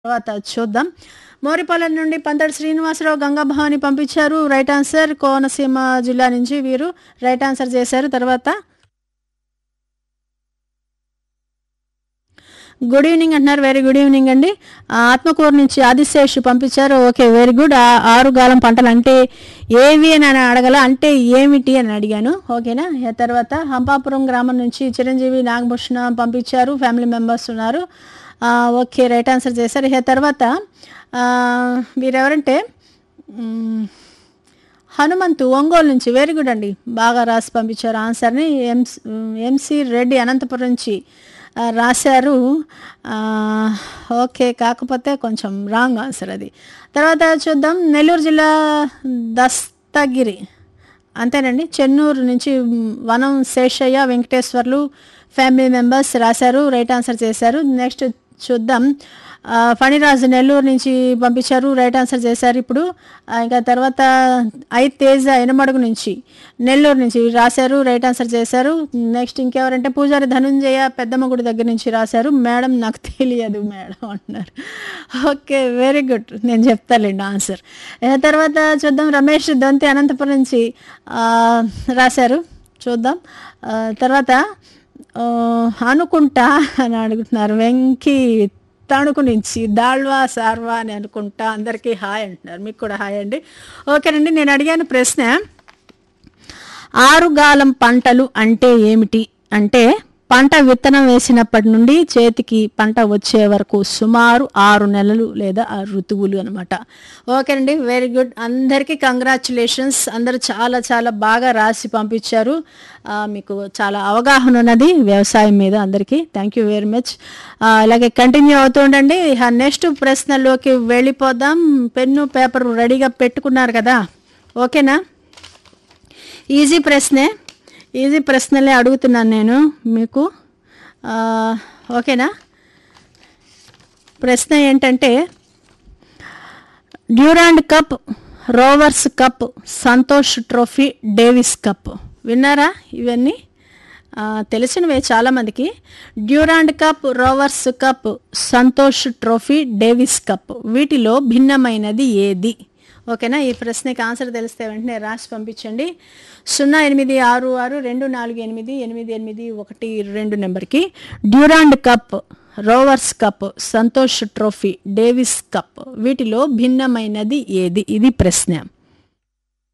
తర్వాత చూద్దాం మోరిపాలెం నుండి పంతటి శ్రీనివాసరావు గంగాభవాని పంపించారు రైట్ ఆన్సర్ కోనసీమ జిల్లా నుంచి వీరు రైట్ ఆన్సర్ చేశారు తర్వాత గుడ్ ఈవినింగ్ అంటున్నారు వెరీ గుడ్ ఈవినింగ్ అండి ఆ, ఆత్మకూరు నుంచి ఆదిశేష్ పంపించారు ఓకే వెరీ గుడ్ ఆ ఆరు గాలం పంటలు అంటే ఏవి అని అని అడగల అంటే ఏమిటి అని అడిగాను ఓకేనా ఆ తర్వాత హంపాపురం గ్రామం నుంచి చిరంజీవి నాగభూషణ పంపించారు ఫ్యామిలీ మెంబర్స్ ఉన్నారు ఆ, ఓకే రైట్ ఆన్సర్ చేశారు ఆ తర్వాత ఆ, వీరెవరంటే మ్, హనుమంతు ఒంగోలు నుంచి వెరీ గుడ్ అండి బాగా రాసి పంపించారు ఆన్సర్ని ఎంస్ ఎంసి రెడ్డి అనంతపురం నుంచి ఆ, రాశారు ఆ, ఓకే కాకపోతే కొంచెం రాంగ్ ఆన్సర్ అది తర్వాత చూద్దాం నెల్లూరు జిల్లా దస్తగిరి అంతేనండి చెన్నూరు నుంచి వనం శేషయ్య వెంకటేశ్వర్లు ఫ్యామిలీ మెంబర్స్ రాశారు రైట్ ఆన్సర్ చేశారు నెక్స్ట్ చూద్దాం ఆ, ఫణిరాజు నెల్లూరు నుంచి పంపించారు రైట్ ఆన్సర్ చేశారు ఇప్పుడు ఆ, ఇంకా తర్వాత ఐ తేజ ఎనమడుగు నుంచి నెల్లూరు నుంచి రాశారు రైట్ ఆన్సర్ చేశారు నెక్స్ట్ ఇంకెవరంటే పూజారి ధనుంజయ పెద్దమ్మ గుడి దగ్గర నుంచి రాశారు మేడం నాకు తెలియదు మేడం అంటున్నారు ఓకే వెరీ గుడ్ నేను చెప్తాలేండి ఆన్సర్ ఆ తర్వాత చూద్దాం రమేష్ దొంతి అనంతపురం నుంచి ఆ, రాశారు చూద్దాం ఆ, తర్వాత ఆ, అనుకుంటా అని అడుగుతున్నారు వెంకీ తణుకు నుంచి దాళ్వా సార్వా అని అనుకుంటా అందరికీ హాయ్ అంటున్నారు మీకు కూడా హాయ్ అండి ఓకేనండి నేను అడిగాను ప్రశ్న ఆరుగాలం పంటలు అంటే ఏమిటి అంటే పంట విత్తనం వేసినప్పటి నుండి చేతికి పంట వచ్చే వరకు సుమారు ఆరు నెలలు లేదా ఆరు ఋతువులు అనమాట ఓకేనండి వెరీ గుడ్ అందరికీ కంగ్రాచులేషన్స్ అందరూ చాలా చాలా బాగా రాసి పంపించారు ఆ, మీకు చాలా అవగాహన ఉన్నది వ్యవసాయం మీద అందరికీ థ్యాంక్ యూ వెరీ మచ్ అలాగే కంటిన్యూ అవుతుండండి నెక్స్ట్ ప్రశ్నలోకి వెళ్ళిపోదాం పెన్ను పేపర్ రెడీగా పెట్టుకున్నారు కదా ఓకేనా ఈజీ ప్రశ్నే ఈజీ ప్రశ్నలే అడుగుతున్నాను నేను మీకు ఆ, ఓకేనా ప్రశ్న ఏంటంటే Durand Cup Rovers Cup Santosh Trophy Davis Cup విన్నారా ఇవన్నీ ఆ, తెలిసినవే చాలామందికి Durand Cup Rovers Cup Santosh Trophy Davis Cup వీటిలో భిన్నమైనది ఏది ఓకేనా ఈ ప్రశ్నకి ఆన్సర్ తెలిస్తే వెంటనే రాసి పంపించండి సున్నా ఎనిమిది ఆరు ఆరు రెండు నాలుగు ఎనిమిది ఎనిమిది ఎనిమిది ఒకటి రెండు నెంబర్కి Durand Cup Rovers Cup Santosh Trophy Davis Cup వీటిలో భిన్నమైనది ఏది ఇది ప్రశ్న